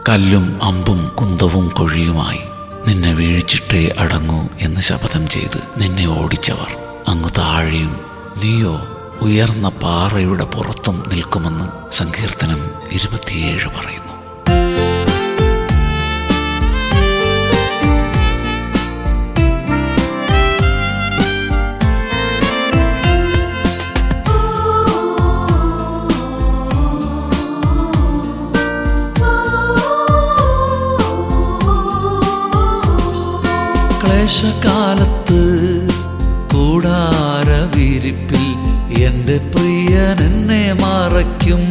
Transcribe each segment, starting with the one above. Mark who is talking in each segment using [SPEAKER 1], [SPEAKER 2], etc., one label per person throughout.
[SPEAKER 1] കല്ലും അമ്പും കുന്തവും കൊഴിയുമായി നിന്നെ വീഴിച്ചിട്ടേ അടങ്ങൂ എന്ന് ശപഥം ചെയ്ത് നിന്നെ ഓടിച്ചവർ അങ്ങ് താഴെയും നീയോ ഉയർന്ന പാറയുടെ പുറത്തും നിൽക്കുമെന്ന് സങ്കീർത്തനം ഇരുപത്തിയേഴ് പറയുന്നു ക്ലേശകാലത്ത് കൂടാര വിരിപ്പിൽ എന്റെ പ്രിയൻ എന്നെ മറയ്ക്കും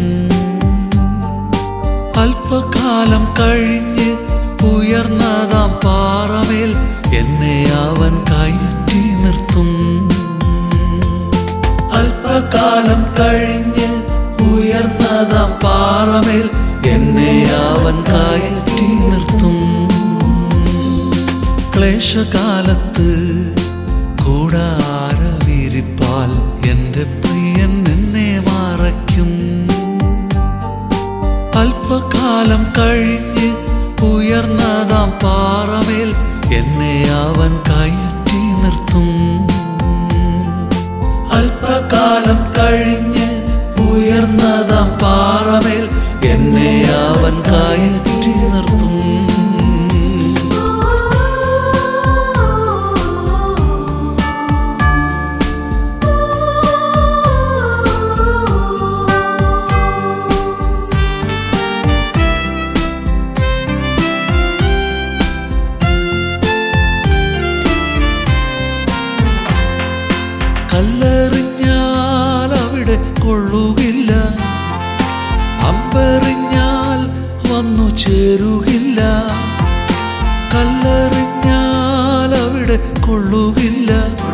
[SPEAKER 1] അല്പകാലം കഴിഞ്ഞ് ഉയർന്നതാം പാറമേൽ എന്നെ അവൻ കയറ്റി നിർത്തും അല്പകാലം കഴിഞ്ഞ് ഉയർന്നതാം പാറമേൽ എന്നെ അവൻ കയറ്റി നിർത്തും ക്ലേശകാലത്ത് കൂടാര വിരിപ്പാൽ എന്റെ പ്രിയൻ എന്നെ മറയ്ക്കും അല്പകാലം കഴിഞ്ഞ് ഉയർന്നതാം പാറമേൽ എന്നെ അവൻ കയറ്റി നിർത്തും അല്പകാലം കഴിഞ്ഞ് ഉയർന്നതാം പാറമേൽ എന്നെ അവൻ കയറ്റി നിർത്തും കല്ലെറിഞ്ഞാൽ അവിടെ കൊള്ളുകില്ല അമ്പെറിഞ്ഞാൽ വന്നു ചേരുകില്ല കല്ലെറിഞ്ഞാൽ അവിടെ കൊള്ളുകില്ല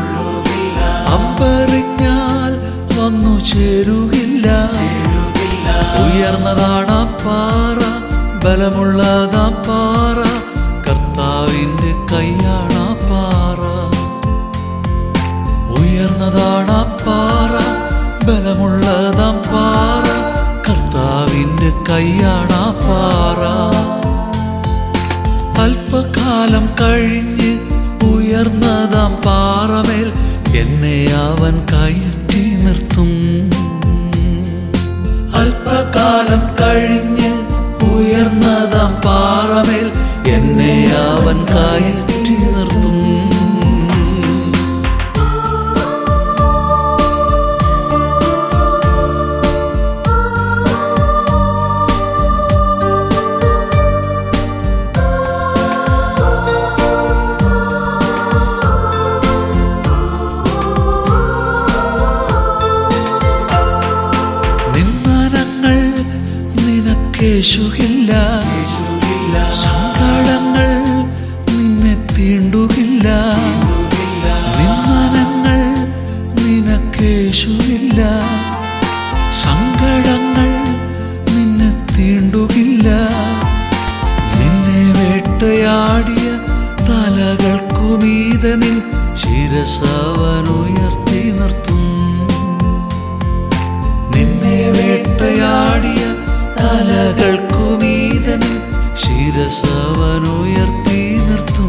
[SPEAKER 1] അമ്പെറിഞ്ഞാൽ വന്നു ചേരുകില്ല ഉയർന്നതാണ് പാറ ബലമുള്ളതാ പാറ കർത്താവിൻ്റെ കൈയാണ് പാറ ഉയർന്നതാണ് പാറ ബലമുള്ളതാം പാറ കർത്താവിൻ്റെ കൈയാണ് പാറ അല്പകാലം കഴിഞ്ഞ് ഉയർന്നതാം പാറമേൽ എന്നെ അവൻ കയറ്റി നിർത്തും അല്പകാലം കഴിഞ്ഞ് ഉയർന്നതാം പാറമേൽ എന്നെ അവൻ കയറ്റി നിർത്തും നിന്ദനങ്ങൾ നിനക്കേശുകില്ല സങ്കടങ്ങൾ നിന്നെ തീണ്ടുകില്ല നിന്ദനങ്ങൾ നിനക്കേശുകില്ല സങ്കടങ്ങൾ നിന്നെ തീണ്ടുകില്ല നിന്നെ വേട്ടയാടിയ തലകൾക്കുമീതനിൽ ശിരസവനുയർത്തി നിർത്തും നിന്നെ വേട്ടയാടിയ തലകൾക്കുമീതനിൽ ശിരസവനുയർത്തി നിർത്തും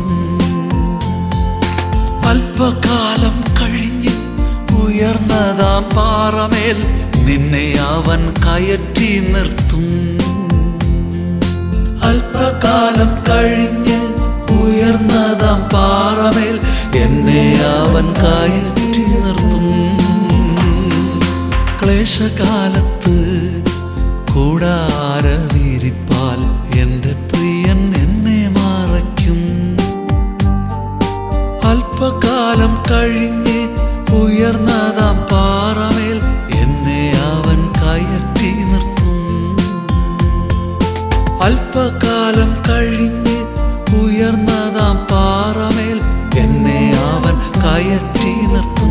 [SPEAKER 1] അല്പകാലം കഴിഞ്ഞ് ഉയർന്നതാം പാറമേൽ നിന്നെ അവൻ കയറ്റി നിർത്തും അല്പകാലം കഴിഞ്ഞ് ഉയർന്നതാം പാറമേൽ എന്നെ അവൻ കയറ്റി നിർത്തും ക്ലേശകാലത്ത് കൂടാര വിരിപ്പാൽ എൻ്റെ പ്രിയൻ എന്നെ മറയ്ക്കും അല്പകാലം കഴിഞ്ഞ് ഉയർന്നതാം പാറമേൽ എന്നെ അവൻ കയറ്റി നിർത്തും അല്പകാലം കഴിഞ്ഞ് ഉയർന്നതാം പാറമേൽ എന്നെ അവൻ കയറ്റി നിർത്തും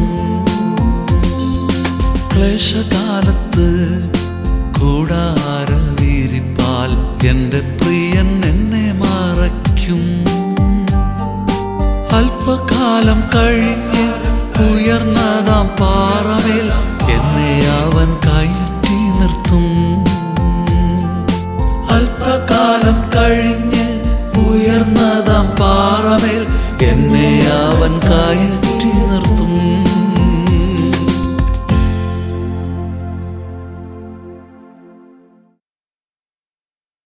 [SPEAKER 1] ക്ലേശകാലത്ത് കൂടാര വിരിപ്പാൽ എൻ്റെ പ്രിയൻ എന്നെ മറയ്ക്കും അല്പകാലം കഴിഞ്ഞ് ഉയർന്നതാം പാറമേൽ എന്നെ അവൻ കയറ്റി നിർത്തും അല്പകാലം കഴിഞ്ഞ് ഉയർന്നതാം പാറമേൽ എന്നെ അവൻ കയറ്റി